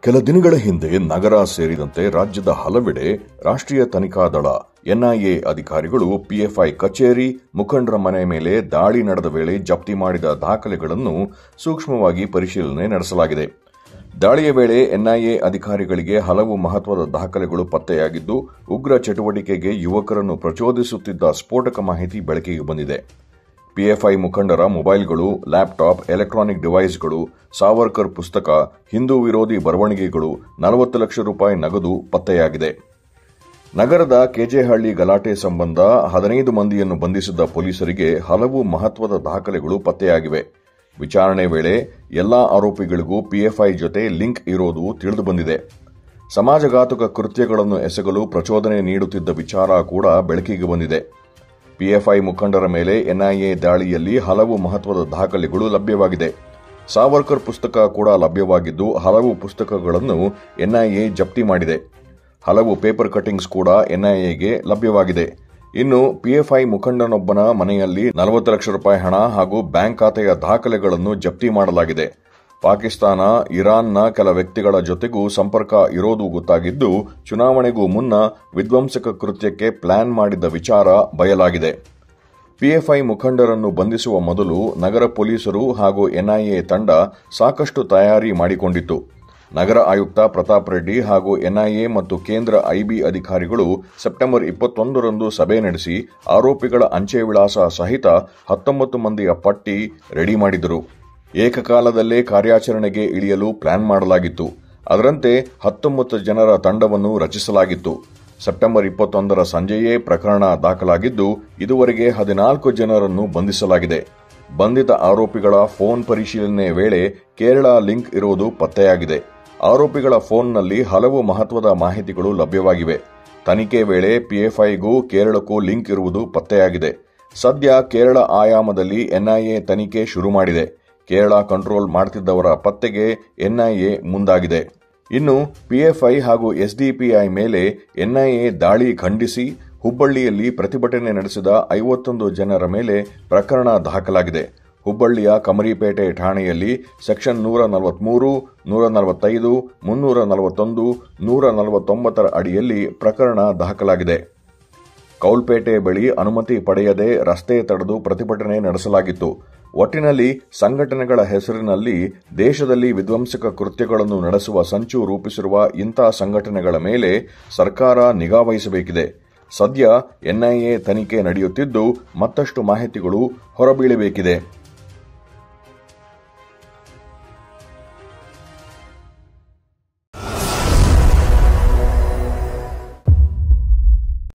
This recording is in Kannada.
ಕೆಲ ದಿನಗಳ ಹಿಂದೆ ನಗರ ಸೇರಿದಂತೆ ರಾಜ್ಯದ ಹಲವೆಡೆ ರಾಷ್ಟ್ರೀಯ ತನಿಖಾ ದಳ ಎನ್ಐಎ ಅಧಿಕಾರಿಗಳು ಪಿಎಫ್ಐ ಕಚೇರಿ ಮುಖಂಡರ ಮನೆ ಮೇಲೆ ದಾಳಿ ನಡೆದ ವೇಳೆ ಜಪ್ತಿ ಮಾಡಿದ ದಾಖಲೆಗಳನ್ನು ಸೂಕ್ಷ್ಮವಾಗಿ ಪರಿಶೀಲನೆ ನಡೆಸಲಾಗಿದೆ ದಾಳಿಯ ವೇಳೆ ಎನ್ಐಎ ಅಧಿಕಾರಿಗಳಿಗೆ ಹಲವು ಮಹತ್ವದ ದಾಖಲೆಗಳು ಪತ್ತೆಯಾಗಿದ್ದು ಉಗ್ರ ಚಟುವಟಿಕೆಗೆ ಯುವಕರನ್ನು ಪ್ರಚೋದಿಸುತ್ತಿದ್ದ ಸ್ಫೋಟಕ ಮಾಹಿತಿ ಬೆಳಕಿಗೆ ಬಂದಿದೆ ಪಿಎಫ್ಐ ಮುಖಂಡರ ಮೊಬೈಲ್ಗಳು ಲ್ಯಾಪ್ಟಾಪ್ ಎಲೆಕ್ಟ್ರಾನಿಕ್ ಡಿವೈಸ್ಗಳು ಸಾವರ್ಕರ್ ಪುಸ್ತಕ ಹಿಂದೂ ವಿರೋಧಿ ಬರವಣಿಗೆಗಳು ನಲವತ್ತು ಲಕ್ಷ ರೂಪಾಯಿ ನಗದು ಪತ್ತೆಯಾಗಿದೆ ನಗರದ ಕೆಜೆಹಳ್ಳಿ ಗಲಾಟೆ ಸಂಬಂಧ ಹದಿನೈದು ಮಂದಿಯನ್ನು ಬಂಧಿಸಿದ್ದ ಪೊಲೀಸರಿಗೆ ಹಲವು ಮಹತ್ವದ ದಾಖಲೆಗಳು ಪತ್ತೆಯಾಗಿವೆ ವಿಚಾರಣೆ ವೇಳೆ ಎಲ್ಲಾ ಆರೋಪಿಗಳಿಗೂ ಪಿಎಫ್ಐ ಜೊತೆ ಲಿಂಕ್ ಇರೋದು ತಿಳಿದುಬಂದಿದೆ ಸಮಾಜಘಾತುಕ ಕೃತ್ಯಗಳನ್ನು ಎಸಗಲು ಪ್ರಚೋದನೆ ನೀಡುತ್ತಿದ್ದ ವಿಚಾರ ಕೂಡ ಬೆಳಕಿಗೆ ಬಂದಿದೆ ಪಿಎಫ್ಐ ಮುಖಂಡರ ಮೇಲೆ ಎನ್ಐಎ ದಾಳಿಯಲ್ಲಿ ಹಲವು ಮಹತ್ವದ ದಾಖಲೆಗಳು ಲಭ್ಯವಾಗಿದೆ ಸಾವರ್ಕರ್ ಪುಸ್ತಕ ಕೂಡ ಲಭ್ಯವಾಗಿದ್ದು ಹಲವು ಪುಸ್ತಕಗಳನ್ನು ಎನ್ಐಎ ಜಪ್ತಿ ಮಾಡಿದೆ ಹಲವು ಪೇಪರ್ ಕಟಿಂಗ್ಸ್ ಕೂಡ ಎನ್ಐಎಗೆ ಲಭ್ಯವಾಗಿದೆ ಇನ್ನು ಪಿಎಫ್ಐ ಮುಖಂಡನೊಬ್ಬನ ಮನೆಯಲ್ಲಿ ನಲವತ್ತು ಲಕ್ಷ ರೂಪಾಯಿ ಹಣ ಹಾಗೂ ಬ್ಯಾಂಕ್ ಖಾತೆಯ ದಾಖಲೆಗಳನ್ನು ಜಪ್ತಿ ಮಾಡಲಾಗಿದೆ ಪಾಕಿಸ್ತಾನ ಇರಾನ್ನ ಕೆಲ ವ್ಯಕ್ತಿಗಳ ಜೊತೆಗೂ ಸಂಪರ್ಕ ಇರೋದು ಗೊತ್ತಾಗಿದ್ದು ಚುನಾವಣೆಗೂ ಮುನ್ನ ವಿಧ್ವಂಸಕ ಕೃತ್ಯಕ್ಕೆ ಪ್ಲಾನ್ ಮಾಡಿದ್ದ ವಿಚಾರ ಬಯಲಾಗಿದೆ ಪಿಎಫ್ಐ ಮುಖಂಡರನ್ನು ಬಂಧಿಸುವ ಮೊದಲು ನಗರ ಪೊಲೀಸರು ಹಾಗೂ ಎನ್ಐಎ ತಂಡ ಸಾಕಷ್ಟು ತಯಾರಿ ಮಾಡಿಕೊಂಡಿತ್ತು ನಗರ ಆಯುಕ್ತ ಪ್ರತಾಪ್ ರೆಡ್ಡಿ ಹಾಗೂ ಎನ್ಐಎ ಮತ್ತು ಕೇಂದ್ರ ಐಬಿ ಅಧಿಕಾರಿಗಳು ಸೆಪ್ಟೆಂಬರ್ ಇಪ್ಪತ್ತೊಂದರಂದು ಸಭೆ ನಡೆಸಿ ಆರೋಪಿಗಳ ಅಂಚೆ ವಿಳಾಸ ಸಹಿತ ಹತ್ತೊಂಬತ್ತು ಮಂದಿಯ ಪಟ್ಟಿ ರೆಡಿ ಮಾಡಿದರು ಏಕಕಾಲದಲ್ಲೇ ಕಾರ್ಯಾಚರಣೆಗೆ ಇಳಿಯಲು ಪ್ಲಾನ್ ಮಾಡಲಾಗಿತ್ತು ಅದರಂತೆ ಹತ್ತೊಂಬತ್ತು ಜನರ ತಂಡವನ್ನು ರಚಿಸಲಾಗಿತ್ತು ಸೆಪ್ಟೆಂಬರ್ ಇಪ್ಪತ್ತೊಂದರ ಸಂಜೆಯೇ ಪ್ರಕರಣ ದಾಖಲಾಗಿದ್ದು ಇದುವರೆಗೆ ಹದಿನಾಲ್ಕು ಜನರನ್ನು ಬಂಧಿಸಲಾಗಿದೆ ಬಂಧಿತ ಆರೋಪಿಗಳ ಫೋನ್ ಪರಿಶೀಲನೆ ವೇಳೆ ಕೇರಳ ಲಿಂಕ್ ಇರುವುದು ಪತ್ತೆಯಾಗಿದೆ ಆರೋಪಿಗಳ ಫೋನ್ನಲ್ಲಿ ಹಲವು ಮಹತ್ವದ ಮಾಹಿತಿಗಳು ಲಭ್ಯವಾಗಿವೆ ತನಿಖೆ ವೇಳೆ ಪಿಎಫ್ಐಗೂ ಕೇರಳಕ್ಕೂ ಲಿಂಕ್ ಇರುವುದು ಪತ್ತೆಯಾಗಿದೆ ಸದ್ಯ ಕೇರಳ ಆಯಾಮದಲ್ಲಿ ಎನ್ಐಎ ತನಿಖೆ ಶುರು ಮಾಡಿದೆ ಕೇರಳ ಕಂಟ್ರೋಲ್ ಮಾಡುತ್ತಿದ್ದವರ ಪತ್ತೆಗೆ ಎನ್ಐಎ ಮುಂದಾಗಿದೆ ಇನ್ನು ಪಿಎಫ್ಐ ಹಾಗೂ ಎಸ್ಡಿಪಿಐ ಮೇಲೆ ಎನ್ಐಎ ದಾಳಿ ಖಂಡಿಸಿ ಹುಬ್ಬಳ್ಳಿಯಲ್ಲಿ ಪ್ರತಿಭಟನೆ ನಡೆಸಿದ ಐವತ್ತೊಂದು ಜನರ ಮೇಲೆ ಪ್ರಕರಣ ದಾಖಲಾಗಿದೆ ಹುಬ್ಬಳ್ಳಿಯ ಕಮರಿಪೇಟೆ ಠಾಣೆಯಲ್ಲಿ ಸೆಕ್ಷನ್ ನೂರ ನಲವತ್ಮೂರು ನೂರ ನಲವತ್ತೈದು ಮುನ್ನೂರ ನಲವತ್ತೊಂದು ನೂರ ನಲವತ್ತೊಂಬತ್ತರ ಅಡಿಯಲ್ಲಿ ಪ್ರಕರಣ ದಾಖಲಾಗಿದೆ ಕೌಲ್ಪೇಟೆ ಬಳಿ ಅನುಮತಿ ಪಡೆಯದೆ ರಸ್ತೆ ತಡೆದು ಪ್ರತಿಭಟನೆ ನಡೆಸಲಾಗಿತ್ತು ಒಟ್ಟಿನಲ್ಲಿ ಸಂಘಟನೆಗಳ ಹೆಸರಿನಲ್ಲಿ ದೇಶದಲ್ಲಿ ವಿಧ್ವಂಸಕ ಕೃತ್ಯಗಳನ್ನು ನಡೆಸುವ ಸಂಚು ರೂಪಿಸಿರುವ ಇಂಥ ಸಂಘಟನೆಗಳ ಮೇಲೆ ಸರ್ಕಾರ ನಿಗಾ ವಹಿಸಬೇಕಿದೆ ಸದ್ಯ ಎನ್ಐಎ ತನಿಖೆ ನಡೆಯುತ್ತಿದ್ದು ಮತ್ತಷ್ಟು ಮಾಹಿತಿಗಳು ಹೊರಬೀಳಬೇಕಿದೆ